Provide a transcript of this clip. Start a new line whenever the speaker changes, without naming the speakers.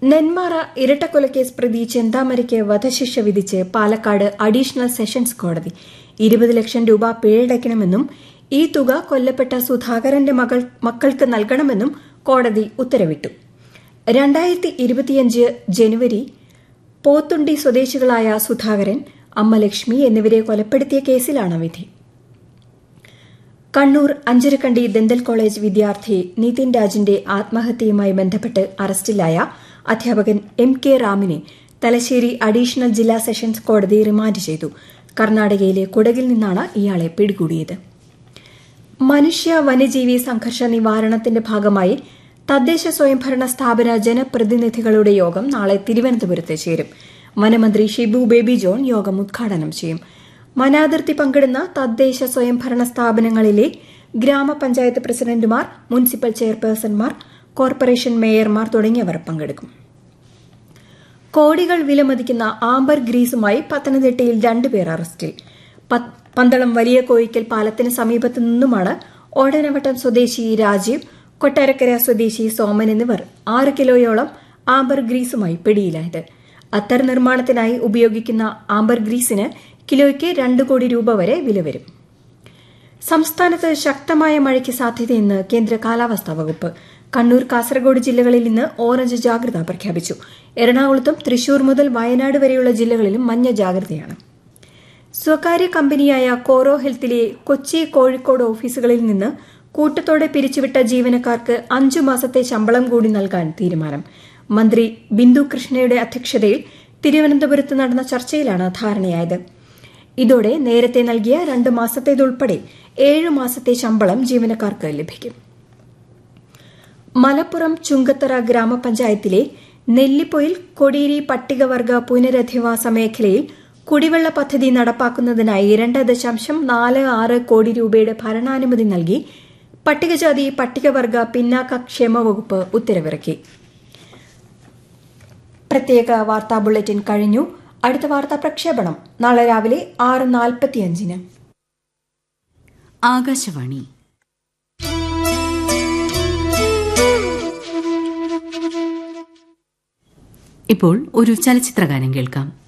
നെന്മാറ ഇരട്ടക്കൊലക്കേസ് പ്രതി ചെന്താമരയ്ക്ക് വധശിക്ഷ വിധിച്ച് Palakkad additional sessions കോടതി ഇരുപത് ലക്ഷം രൂപ പിഴയടയ്ക്കണമെന്നും ഈ തുക കൊല്ലപ്പെട്ട സുധാകരന്റെ മകൾ മക്കൾക്ക് നൽകണമെന്നും കോടതി ഉത്തരവിട്ടു രണ്ടായിരത്തി ഇരുപത്തിയഞ്ച് ജനുവരി പോത്തുണ്ടി സ്വദേശികളായ സുധാകരൻ അമ്മ ലക്ഷ്മി എന്നിവരെ കൊലപ്പെടുത്തിയ കേസിലാണ് വിധി കണ്ണൂർ അഞ്ചരക്കണ്ടി ദന്തൽ കോളേജ് വിദ്യാർത്ഥി നിതിൻ രാജിന്റെ ആത്മഹത്യയുമായി ബന്ധപ്പെട്ട് അറസ്റ്റിലായ അധ്യാപകൻ എം കെ റാമിനെ തലശ്ശേരി അഡീഷണൽ ജില്ലാ സെഷൻസ് കോടതി റിമാൻഡ് ചെയ്തു കർണാടകയിലെ കുടകിൽ നിന്നാണ് ഇയാളെ പിടികൂടിയത് മനുഷ്യ വന്യജീവി സംഘർഷ നിവാരണത്തിന്റെ ഭാഗമായി തദ്ദേശ സ്വയംഭരണ സ്ഥാപന ജനപ്രതിനിധികളുടെ യോഗം നാളെ തിരുവനന്തപുരത്ത് ചേരും വനമന്ത്രി ഷിബു ബേബി ജോൺ യോഗം ഉദ്ഘാടനം ചെയ്യും വനാതിർത്തി പങ്കിടുന്ന തദ്ദേശ സ്വയംഭരണ സ്ഥാപനങ്ങളിലെ ഗ്രാമപഞ്ചായത്ത് പ്രസിഡന്റുമാർ മുനിസിപ്പൽ ചെയർപേഴ്സൺമാർ കോർപ്പറേഷൻ മേയർമാർ തുടങ്ങിയവർ പങ്കെടുക്കും കോടികൾ വിലമതിക്കുന്ന ആംബർ ഗ്രീസുമായി പത്തനംതിട്ടയിൽ രണ്ടുപേർ അറസ്റ്റിൽ പന്തളം വലിയ കോയിക്കൽ പാലത്തിന് സമീപത്തു നിന്നുമാണ് ഓടനവട്ടം സ്വദേശി രാജീവ് കൊട്ടാരക്കര സ്വദേശി സോമൻ എന്നിവർ ആറ് കിലോയോളം ആംബർ ഗ്രീസുമായി പിടിയിലായത് അത്തർ നിർമ്മാണത്തിനായി ഉപയോഗിക്കുന്ന ആംബർ ഗ്രീസിന് കിലോയ്ക്ക് രണ്ട് കോടി രൂപ വരെ വില വരും സംസ്ഥാനത്ത് ശക്തമായ മഴയ്ക്ക് സാധ്യതയെന്ന് കേന്ദ്ര കാലാവസ്ഥാ വകുപ്പ് കണ്ണൂർ കാസർഗോഡ് ജില്ലകളിൽ ഇന്ന് ഓറഞ്ച് ജാഗ്രത പ്രഖ്യാപിച്ചു എറണാകുളത്തും തൃശൂർ മുതൽ വയനാട് വരെയുള്ള ജില്ലകളിലും മഞ്ഞ ജാഗ്രതയാണ് സ്വകാര്യ കമ്പനിയായ കോറോ ഹെൽത്തിലെ കൊച്ചി കോഴിക്കോട് ഓഫീസുകളിൽ നിന്ന് കൂട്ടത്തോടെ പിരിച്ചുവിട്ട ജീവനക്കാർക്ക് അഞ്ചു മാസത്തെ ശമ്പളം കൂടി നൽകാൻ തീരുമാനം മന്ത്രി ബിന്ദു കൃഷ്ണയുടെ അധ്യക്ഷതയിൽ തിരുവനന്തപുരത്ത് നടന്ന ചർച്ചയിലാണ് ധാരണയായത് ഇതോടെ നേരത്തെ നൽകിയ രണ്ട് മാസത്തേതുൾപ്പെടെ ഏഴ് മാസത്തെ ശമ്പളം ജീവനക്കാർക്ക് ലഭിക്കും മലപ്പുറം ചുങ്കത്തറ ഗ്രാമപഞ്ചായത്തിലെ നെല്ലിപ്പൊയിൽ കൊടിയേരി പട്ടികവർഗ പുനരധിവാസ മേഖലയിൽ കുടിവെള്ള പദ്ധതി നടപ്പാക്കുന്നതിനായി രണ്ട് ദശാംശം നാല് ആറ് കോടി രൂപയുടെ ഭരണാനുമതി നൽകി പട്ടികജാതി പട്ടികവർഗ പിന്നാക്ക ക്ഷേമ വകുപ്പ് ഉത്തരവിറക്കി പ്രത്യേക വാർത്താ ബുള്ളറ്റിൻ കഴിഞ്ഞു അടുത്ത വാർത്താ പ്രക്ഷേപണം നാളെ രാവിലെ ആറ് നാൽപ്പത്തിയഞ്ചിന്
ആകാശവാണി ഇപ്പോൾ ഒരു ചലച്ചിത്രഗാനം കേൾക്കാം